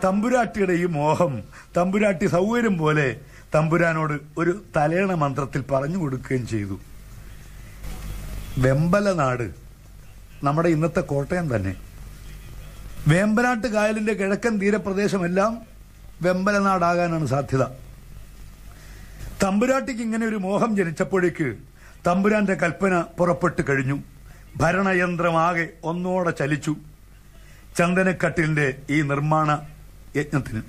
തമ്പുരാട്ടിയുടെ ഈ മോഹം തമ്പുരാട്ടി സൗകര്യം പോലെ തമ്പുരാനോട് ഒരു തലേണ മന്ത്രത്തിൽ പറഞ്ഞു കൊടുക്കുകയും ചെയ്തു വെമ്പലനാട് നമ്മുടെ ഇന്നത്തെ കോട്ടയം തന്നെ വേമ്പനാട്ട് കായലിന്റെ കിഴക്കൻ തീരപ്രദേശമെല്ലാം വെമ്പലനാടാകാനാണ് സാധ്യത തമ്പുരാട്ടിക്ക് ഇങ്ങനെ ഒരു മോഹം ജനിച്ചപ്പോഴേക്ക് തമ്പുരാന്റെ കൽപ്പന പുറപ്പെട്ടു കഴിഞ്ഞു ഭരണയന്ത്രമാകെ ഒന്നോടെ ചലിച്ചു ചന്ദനക്കട്ടിലിന്റെ ഈ നിർമ്മാണ യജ്ഞത്തിന്